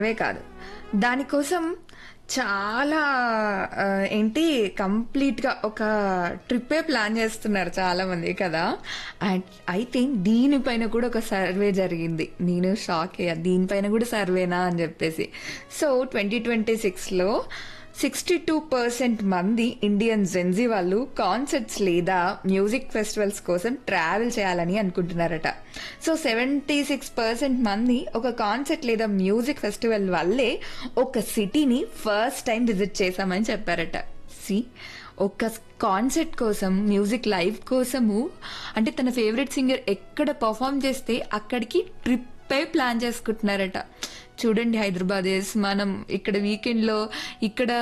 అవే కాదు దానికోసం చాలా ఆ, ఏంటి కంప్లీట్ గా ఒక ట్రిప్పే ప్లాన్ చేస్తున్నారు చాలా మంది కదా అండ్ అయితే దీనిపైన కూడా ఒక సర్వే జరిగింది నేను షాక్ అయ్యా దీనిపైన కూడా సర్వేనా అని చెప్పేసి సో ట్వంటీ ట్వంటీ సిక్స్లో సిక్స్టీ టూ పర్సెంట్ మంది ఇండియన్ జెన్జీ వాళ్ళు కాన్సర్ట్స్ లేదా మ్యూజిక్ ఫెస్టివల్స్ కోసం ట్రావెల్ చేయాలని అనుకుంటున్నారట సో సెవెంటీ సిక్స్ పర్సెంట్ మంది ఒక కాన్సర్ట్ లేదా మ్యూజిక్ ఫెస్టివల్ వల్లే ఒక సిటీని ఫస్ట్ టైం విజిట్ చేశామని చెప్పారట సి ఒక కాన్సర్ట్ కోసం మ్యూజిక్ లైవ్ కోసము అంటే తన ఫేవరెట్ సింగర్ ఎక్కడ పర్ఫామ్ చేస్తే అక్కడికి ట్రిప్పే ప్లాన్ చేసుకుంటున్నారట చూడండి హైదరాబాద్ ఎస్ మనం ఇక్కడ వీకెండ్లో ఇక్కడ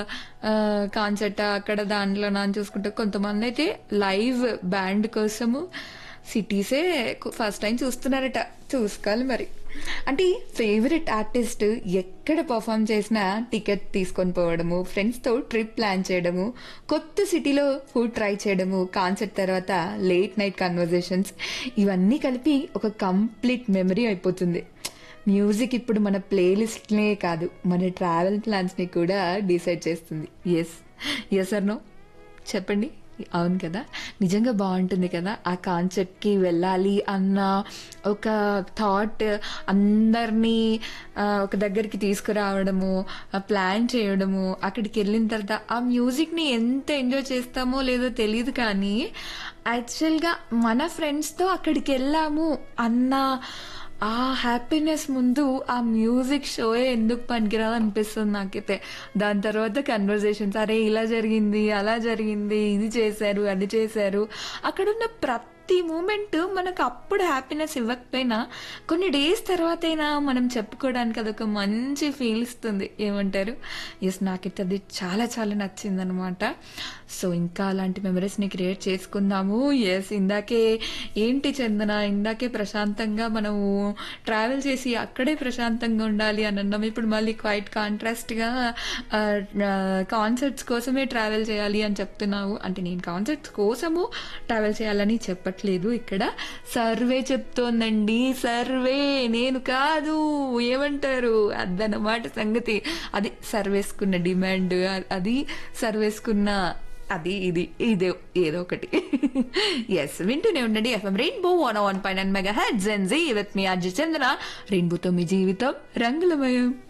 కాన్సర్ట్ అక్కడ దాంట్లో నాని చూసుకుంటే కొంతమంది అయితే లైవ్ బ్యాండ్ కోసము సిటీసే ఫస్ట్ టైం చూస్తున్నారట చూసుకోవాలి మరి అంటే ఫేవరెట్ ఆర్టిస్ట్ ఎక్కడ పర్ఫామ్ చేసినా టికెట్ తీసుకొని పోవడము ఫ్రెండ్స్తో ట్రిప్ ప్లాన్ చేయడము కొత్త సిటీలో ఫుడ్ ట్రై చేయడము కాన్సర్ట్ తర్వాత లేట్ నైట్ కన్వర్జేషన్స్ ఇవన్నీ కలిపి ఒక కంప్లీట్ మెమరీ అయిపోతుంది మ్యూజిక్ ఇప్పుడు మన ప్లేలిస్ట్నే కాదు మన ట్రావెల్ ప్లాన్స్ని కూడా డిసైడ్ చేస్తుంది ఎస్ ఎస్ నో చెప్పండి అవును కదా నిజంగా బాగుంటుంది కదా ఆ కాన్సర్ట్కి వెళ్ళాలి అన్న ఒక థాట్ అందరినీ ఆ, ఒక దగ్గరికి తీసుకురావడము ప్లాన్ చేయడము అక్కడికి వెళ్ళిన తర్వాత ఆ మ్యూజిక్ని ఎంత ఎంజాయ్ చేస్తామో లేదో తెలియదు కానీ యాక్చువల్గా మన ఫ్రెండ్స్తో అక్కడికి వెళ్ళాము అన్న ఆ హ్యాపీనెస్ ముందు ఆ మ్యూజిక్ షోయే ఎందుకు పనికిరాదు అనిపిస్తుంది నాకైతే దాని తర్వాత కన్వర్జేషన్స్ అరే ఇలా జరిగింది అలా జరిగింది ఇది చేశారు అది చేశారు అక్కడున్న ప్రతి మూమెంట్ మనకు అప్పుడు హ్యాపీనెస్ ఇవ్వకపోయినా కొన్ని డేస్ తర్వాత అయినా మనం చెప్పుకోవడానికి అదొక మంచి ఫీల్ ఇస్తుంది ఏమంటారు ఎస్ నాకైతే అది చాలా చాలా నచ్చింది అనమాట సో ఇంకా అలాంటి మెమరీస్ని క్రియేట్ చేసుకుందాము ఎస్ ఇందాకే ఏంటి చందన ఇందాకే ప్రశాంతంగా మనము ట్రావెల్ చేసి అక్కడే ప్రశాంతంగా ఉండాలి అని అన్నాం ఇప్పుడు మళ్ళీ క్వైట్ కాంట్రాస్ట్గా కాన్సర్ట్స్ కోసమే ట్రావెల్ చేయాలి అని చెప్తున్నావు అంటే నేను కాన్సర్ట్స్ కోసము ట్రావెల్ చేయాలని చెప్పట్లేదు ఇక్కడ సర్వే చెప్తోందండి సర్వే నేను కాదు ఏమంటారు అదన్నమాట సంగతి అది సర్వేసుకున్న డిమాండ్ అది సర్వేసుకున్న అది ఇది ఇదే ఏదో ఒకటి ఎస్ వింటూనే ఉండండి ఎఫ్ఎం రెయిన్బో వన్ వన్ పైన mega head Gen Z with me అజ్జ చంద్ర రెయిన్బోతో మీ జీవితం రంగులమయం